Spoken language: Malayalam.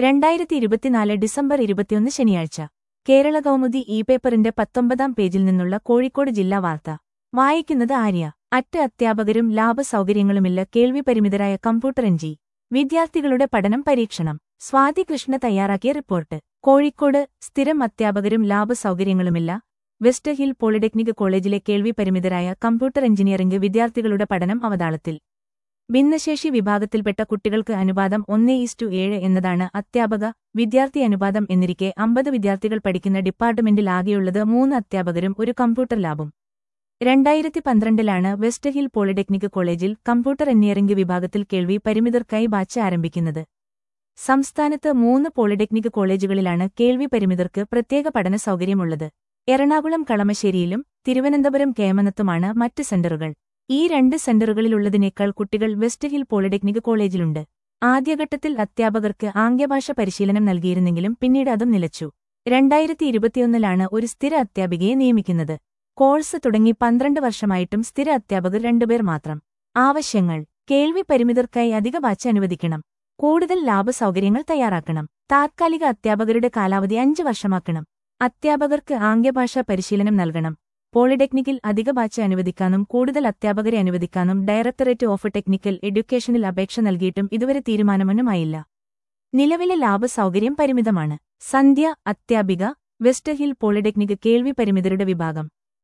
രണ്ടായിരത്തി ഇരുപത്തിനാല് ഡിസംബർ ഇരുപത്തിയൊന്ന് ശനിയാഴ്ച കേരള കൗമുദി ഇ പേപ്പറിന്റെ പത്തൊമ്പതാം പേജിൽ നിന്നുള്ള കോഴിക്കോട് ജില്ലാ വാർത്ത വായിക്കുന്നത് ആര്യ അറ്റ് അധ്യാപകരും ലാഭ സൗകര്യങ്ങളുമില്ല കേൾവി പരിമിതരായ കമ്പ്യൂട്ടർ എൻജി വിദ്യാർത്ഥികളുടെ പഠനം പരീക്ഷണം സ്വാതി കൃഷ്ണ തയ്യാറാക്കിയ റിപ്പോർട്ട് കോഴിക്കോട് സ്ഥിരം അധ്യാപകരും ലാഭ സൗകര്യങ്ങളുമില്ല വെസ്റ്റ് ഹിൽ പോളിടെക്നിക് കോളേജിലെ കേൾവി പരിമിതരായ കമ്പ്യൂട്ടർ എഞ്ചിനീയറിംഗ് വിദ്യാർത്ഥികളുടെ പഠനം അവതാളത്തിൽ ഭിന്നശേഷി വിഭാഗത്തിൽപ്പെട്ട കുട്ടികൾക്ക് അനുപാതം ഒന്നേ ഈസ്റ്റു ഏഴ് എന്നതാണ് അധ്യാപക വിദ്യാർത്ഥി അനുപാതം എന്നിരിക്കെ അമ്പത് വിദ്യാർത്ഥികൾ പഠിക്കുന്ന ഡിപ്പാർട്ട്മെന്റിൽ ആകെയുള്ളത് മൂന്ന് അധ്യാപകരും ഒരു കമ്പ്യൂട്ടർ ലാബും രണ്ടായിരത്തി പന്ത്രണ്ടിലാണ് വെസ്റ്റ് ഹിൽ പോളിടെക്നിക് കോളേജിൽ കമ്പ്യൂട്ടർ എഞ്ചിനീയറിംഗ് വിഭാഗത്തിൽ കേൾവി പരിമിതർക്കായി ബാച്ച് ആരംഭിക്കുന്നത് സംസ്ഥാനത്ത് മൂന്ന് പോളിടെക്നിക് കോളേജുകളിലാണ് കേൾവി പരിമിതർക്ക് പ്രത്യേക പഠന സൗകര്യമുള്ളത് എറണാകുളം കളമശ്ശേരിയിലും തിരുവനന്തപുരം കേമനത്തുമാണ് മറ്റ് സെന്ററുകൾ ഈ രണ്ട് സെന്ററുകളിലുള്ളതിനേക്കാൾ കുട്ടികൾ വെസ്റ്റ് ഹിൽ പോളിടെക്നിക് കോളേജിലുണ്ട് ആദ്യഘട്ടത്തിൽ അധ്യാപകർക്ക് ആംഗ്യഭാഷ പരിശീലനം നൽകിയിരുന്നെങ്കിലും പിന്നീട് അതും നിലച്ചു രണ്ടായിരത്തി ഇരുപത്തിയൊന്നിലാണ് ഒരു സ്ഥിര അധ്യാപികയെ നിയമിക്കുന്നത് കോഴ്സ് തുടങ്ങി പന്ത്രണ്ട് വർഷമായിട്ടും സ്ഥിര അധ്യാപകർ രണ്ടുപേർ മാത്രം ആവശ്യങ്ങൾ കേൾവി പരിമിതർക്കായി അധിക ബാച്ച് അനുവദിക്കണം കൂടുതൽ ലാഭസൗകര്യങ്ങൾ തയ്യാറാക്കണം താത്കാലിക അധ്യാപകരുടെ കാലാവധി അഞ്ച് വർഷമാക്കണം അധ്യാപകർക്ക് ആംഗ്യഭാഷ പരിശീലനം നൽകണം പോളിടെക്നിക്കിൽ അധിക ബാച്ച് അനുവദിക്കാനും കൂടുതൽ അധ്യാപകരെ അനുവദിക്കാനും ഡയറക്ടറേറ്റ് ഓഫ് ടെക്നിക്കൽ എഡ്യൂക്കേഷനിൽ അപേക്ഷ നൽകിയിട്ടും ഇതുവരെ തീരുമാനമൊന്നുമായില്ല നിലവിലെ ലാഭസൗകര്യം പരിമിതമാണ് സന്ധ്യ അധ്യാപിക വെസ്റ്റ് ഹിൽ പോളിടെക്നിക് കേൾവി പരിമിതരുടെ വിഭാഗം